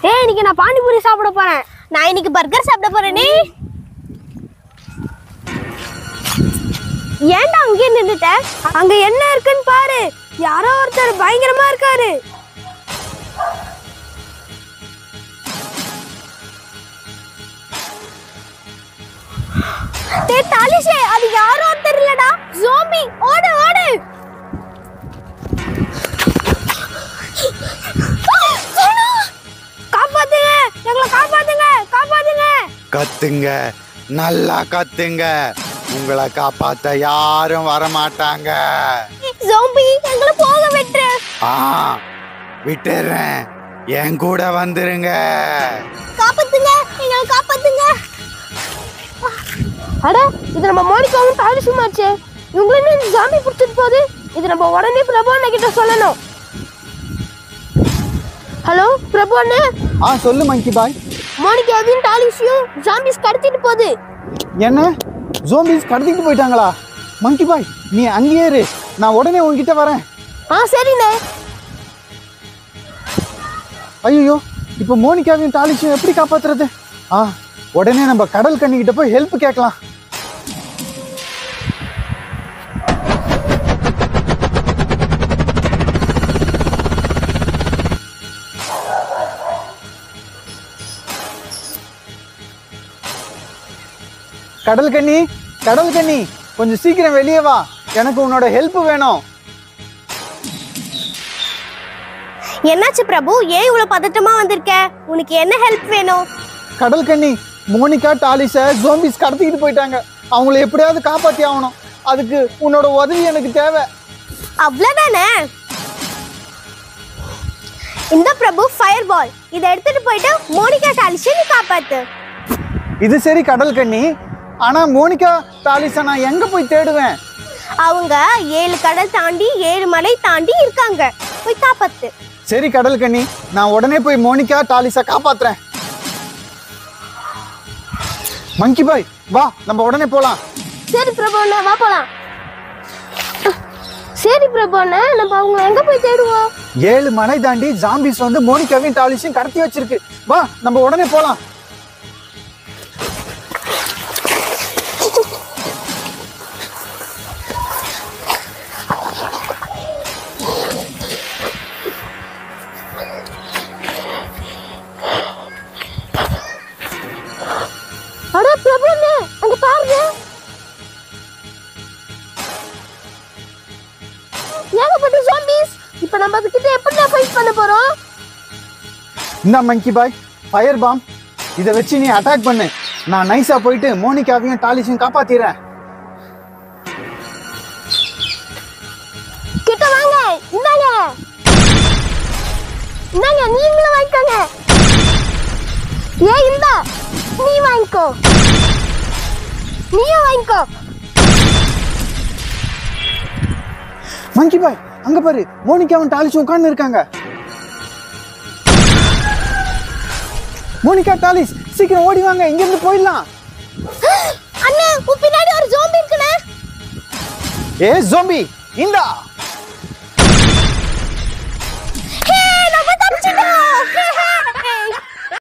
ஏய் இன்னைக்கு நான் பானிபூரி சாப்பிட போறேன் நான் இன்னைக்கு பர்கர் சாப்பிட போறேனே ஏன்டா அங்கேயே நின்னுட்ட அங்க என்ன இருக்குன்னு பாரு யாரோ ஒருத்தர் பயங்கரமா இருக்காரு டேய் தாலிஷே அது யாரோ ஒருத்தர் இல்லடா ஜோம்பி ஓடு ஓடு காப்பாத்துங்க எங்களை காப்பாத்துங்க காப்பாத்துங்க கத்துங்க நல்லா கத்துங்க உங்களை காப்பாத்த யாரும் வரமாட்டாங்க ஜோம்பி எங்களை போக விட்டுரு ஆ விட்டுறேன் என் கூட வந்துருங்க காப்பாத்துங்க எங்களை காப்பாத்துங்க அட இது நம்ம மோனிகாவும் தாலிஷும் ஆச்சே இவங்கள என்ன ஜாம்பி பிடிச்சிட்டு போகுது இது நம்ம உடனே பிரபு அண்ணன் கிட்ட சொல்லணும் ஹலோ பிரபு அண்ணே ஆ சொல்லு மங்கி பாய் மோனிகாவையும் டாலிஷையும் ஜாம்பிஸ் கடத்திட்டு போகுது என்ன ஜோம்பிஸ் கடத்திட்டு போயிட்டாங்களா மங்கி பாய் நீ அங்கேயே இரு நான் உடனே உன்கிட்ட வரேன் ஆ சரிண்ணே ஐயோ இப்போ மோனிகாவையும் டாலிஷையும் எப்படி காப்பாத்துறது ஆ உடனே நம்ம கடல் கண்ணிக்கிட்ட போய் ஹெல்ப் கேட்கலாம் கடல் கண்ணி கடல் கண்ணி கொஞ்சம் சீக்கிரம் வெளியே வா எனக்கு உன்னோட ஹெல்ப் வேணும் என்னாச்சு பிரபு ஏன் இவ்வளவு பதட்டமா வந்திருக்க உனக்கு என்ன ஹெல்ப் வேணும் கடல் கண்ணி மோனிகா டாலிஸ ஜோம்பிஸ் கடத்திக்கிட்டு போயிட்டாங்க அவங்கள எப்படியாவது காப்பாத்தி ஆகணும் அதுக்கு உன்னோட உதவி எனக்கு தேவை அவ்வளவுதானே இந்த பிரபு ஃபயர் பால் இதை எடுத்துட்டு போயிட்டு மோனிகா டாலிஷை நீ காப்பாத்து இது சரி கடல் கண்ணி ஆனா மோனிகா டாலிஸ நான் எங்க போய் தேடுவேன் அவங்க ஏழு கடல் தாண்டி ஏழு மலை தாண்டி இருக்காங்க போய் காப்பாத்து சரி கடல் கண்ணி நான் உடனே போய் மோனிகா டாலிஸ காப்பாத்துறேன் மங்கி பாய் வா நம்ம உடனே போலாம் சரி பிரபு அண்ணா வா போலாம் சரி பிரபு அண்ணா நம்ம அவங்க எங்க போய் தேடுவோம் ஏழு மலை தாண்டி ஜாம்பிஸ் வந்து மோனிகாவையும் டாலிஸையும் கடத்தி வச்சிருக்கு வா நம்ம உடனே போலாம் அட பிரபு அண்ணா அங்க பாருங்க ஏகப்பட்ட ஜாம்பிஸ் இப்போ நம்ம அதுக்கிட்ட எப்படி ஃபைட் பண்ண போறோம் இந்த மங்கி பாய் ஃபயர் பாம் இதை வச்சு நீ அட்டாக் பண்ணு நான் நைஸா போயிட்டு மோனிகாவையும் டாலிஸையும் காப்பாத்திடுறேன் கிட்ட வாங்க இந்தாங்க இந்தாங்க நீங்களும் வாங்கிக்கோங்க ஏன் இந்த நீ வாங்கிக்கோ நீயும் வாங்கிக்கோ மங்கி பாய் அங்க பாரு மோனிகாவும் டாலிஸும் உட்கார்ந்து இருக்காங்க மோனிகா டாலிஸ் சீக்கிரம் ஓடி வாங்க இங்க இருந்து போயிடலாம் அண்ணே உன் பின்னாடி ஒரு ஜோம்பி இருக்குண்ணே ஏ ஜோம்பி இந்தா ஹே நம்ம தப்பிச்சிட்டோம் ஹே,